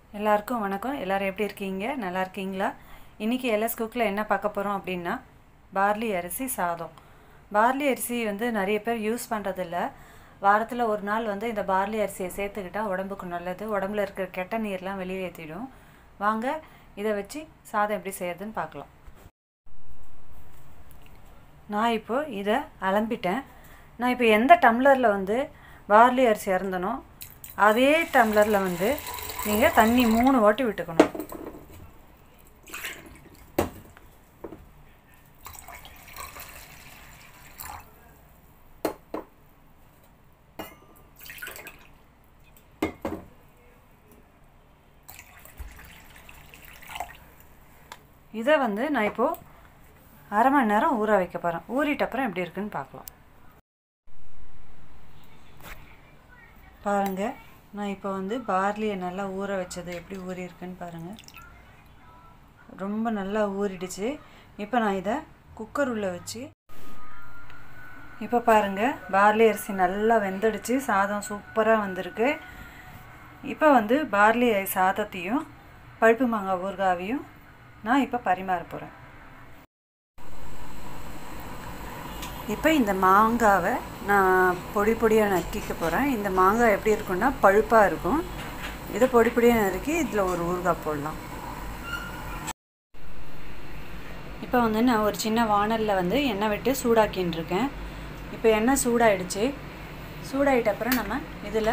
எல்லாருக்கும் வணக்கம் எல்லோரும் எப்படி இருக்கீங்க நல்லா இருக்கீங்களா இன்றைக்கி எல்எஸ் குக்கில் என்ன பார்க்க போகிறோம் அப்படின்னா பார்லி அரிசி சாதம் பார்லி அரிசி வந்து நிறைய பேர் யூஸ் பண்ணுறதில்ல வாரத்தில் ஒரு நாள் வந்து இந்த பார்லி அரிசியை சேர்த்துக்கிட்டா உடம்புக்கு நல்லது உடம்புல இருக்கிற கெட்ட நீர்லாம் வெளியேற்றிடும் வாங்க இதை வச்சு சாதம் எப்படி செய்யறதுன்னு பார்க்கலாம் நான் இப்போ இதை அலம்பிட்டேன் நான் இப்போ எந்த டம்ளரில் வந்து பார்லி அரிசி இறந்தனோ அதே டம்ளரில் வந்து நீங்கள் தண்ணி மூணு வாட்டி விட்டுக்கணும் இதை வந்து நான் இப்போது அரை மணி நேரம் ஊற வைக்க போகிறேன் ஊறிட்ட அப்புறம் எப்படி இருக்குன்னு பார்க்கலாம் பாருங்கள் நான் இப்போ வந்து பார்லியை நல்லா ஊற வச்சது எப்படி ஊறி இருக்குன்னு பாருங்கள் ரொம்ப நல்லா ஊறிடுச்சு இப்போ நான் இதை குக்கர் உள்ள வச்சு இப்போ பாருங்கள் பார்லி அரிசி நல்லா வெந்துடுச்சு சாதம் சூப்பராக வந்திருக்கு இப்போ வந்து பார்லி சாதத்தையும் பழுப்பு மாங்காய் ஊறுகாவையும் நான் இப்போ பரிமாற போகிறேன் இப்போ இந்த மாங்காவை நான் பொடி பொடியாக நறுக்கிக்க போகிறேன் இந்த மாங்காய் எப்படி இருக்குன்னா பழுப்பாக இருக்கும் இதை பொடி பொடியாக நறுக்கி இதில் ஒரு ஊறுகாய் போடலாம் இப்போ வந்து நான் ஒரு சின்ன வானலில் வந்து எண்ணெய் விட்டு சூடாக்கின்னு இருக்கேன் இப்போ எண்ணெய் சூடாயிடுச்சு சூடாயிட்ட அப்புறம் நம்ம இதில்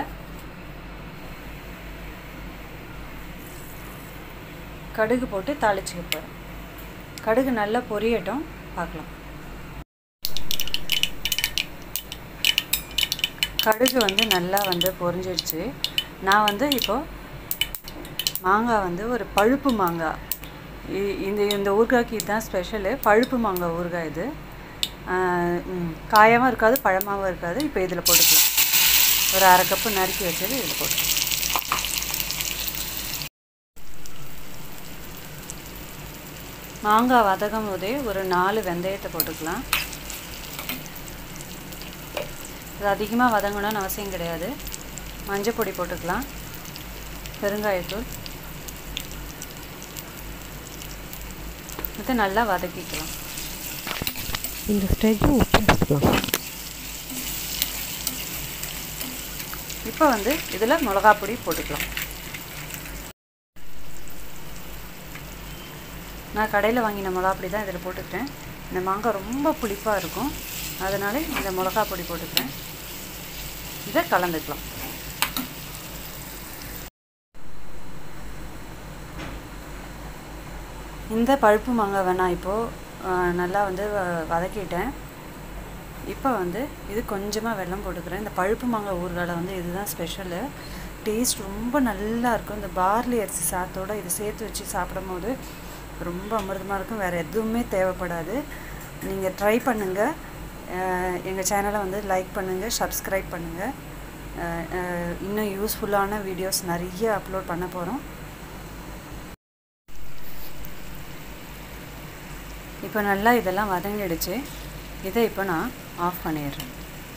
கடுகு போட்டு தாளிச்சுக்க போகிறோம் கடுகு நல்லா பொரியட்டும் பார்க்கலாம் கடுகு வந்து நல்லா வந்து பொரிஞ்சிடுச்சு நான் வந்து இப்போது மாங்காய் வந்து ஒரு பழுப்பு மாங்காய் இந்த இந்த ஊறுகாய்க்கு இதுதான் ஸ்பெஷலு பழுப்பு மாங்காய் ஊறுகாய் இது காயமாக இருக்காது பழமாகவும் இருக்காது இப்போ இதில் போட்டுக்கலாம் ஒரு அரை கப்பு நறுக்கி வச்சது இதில் போட்டுக்கலாம் மாங்காய் வதக்கும் போதே ஒரு நாலு வெந்தயத்தை போட்டுக்கலாம் இது அதிகமாக வதங்கணும்னு அவசியம் கிடையாது மஞ்சள் பொடி போட்டுக்கலாம் பெருங்காயத்தூள் இதை நல்லா வதக்கிக்கலாம் இந்த ஸ்டேஜில் உப்பு போட்டுக்கலாம் இப்போ வந்து இதில் மிளகா பொடி போட்டுக்கலாம் நான் கடையில் வாங்கின மிளகா பொடி தான் இதில் போட்டுக்கிறேன் இந்த மாங்காய் ரொம்ப புளிப்பாக இருக்கும் அதனால இந்த மிளகா பொடி போட்டுக்கிறேன் இதை கலந்துக்கலாம் இந்த பழுப்பு மாங்காய் வேணாம் இப்போது நல்லா வந்து வதக்கிட்டேன் இப்போ வந்து இது கொஞ்சமாக வெல்லம் போட்டுக்கிறேன் இந்த பழுப்பு மாங்காய் ஊறுகாயில் வந்து இதுதான் ஸ்பெஷலு டேஸ்ட் ரொம்ப நல்லா இருக்கும் இந்த பார்லி அரிசி சாத்தோடு இது சேர்த்து வச்சு சாப்பிடும் போது ரொம்ப அமிர்தமாக இருக்கும் வேறு எதுவுமே தேவைப்படாது நீங்கள் ட்ரை பண்ணுங்கள் எங்கள் சேனலை வந்து லைக் பண்ணுங்கள் சப்ஸ்கிரைப் பண்ணுங்கள் இன்னும் யூஸ்ஃபுல்லான வீடியோஸ் நிறைய அப்லோட் பண்ண போகிறோம் இப்போ நல்லா இதெல்லாம் வதங்கிடுச்சு இதை இப்போ நான் ஆஃப் பண்ணிடுறேன்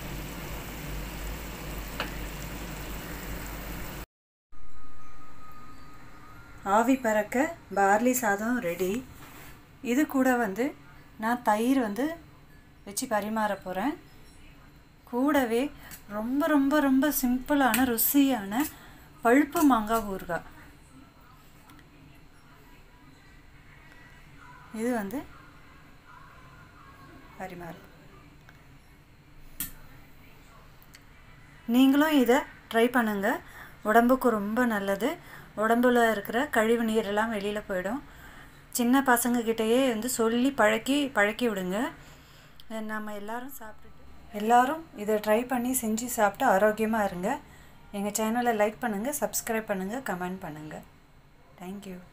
ஆவி பறக்க பார்லி சாதம் ரெடி இது கூட வந்து நான் தயிர் வந்து வச்சு பரிமாற போகிறேன் கூடவே ரொம்ப ரொம்ப ரொம்ப சிம்பிளான ருசியான பழுப்பு மாங்காய் ஊறுகாய் இது வந்து பரிமாறு நீங்களும் இதை ட்ரை பண்ணுங்கள் உடம்புக்கு ரொம்ப நல்லது உடம்புல இருக்கிற கழிவு நீரெல்லாம் வெளியில் போயிடும் சின்ன பசங்கக்கிட்டேயே வந்து சொல்லி பழக்கி பழக்கி விடுங்க நம்ம எல்லோரும் சாப்பிட்டுட்டு எல்லோரும் இதை ட்ரை பண்ணி செஞ்சு சாப்பிட்டு ஆரோக்கியமாக இருங்க எங்கள் சேனலை லைக் பண்ணுங்கள் சப்ஸ்கிரைப் பண்ணுங்கள் கமெண்ட் பண்ணுங்கள் தேங்க்யூ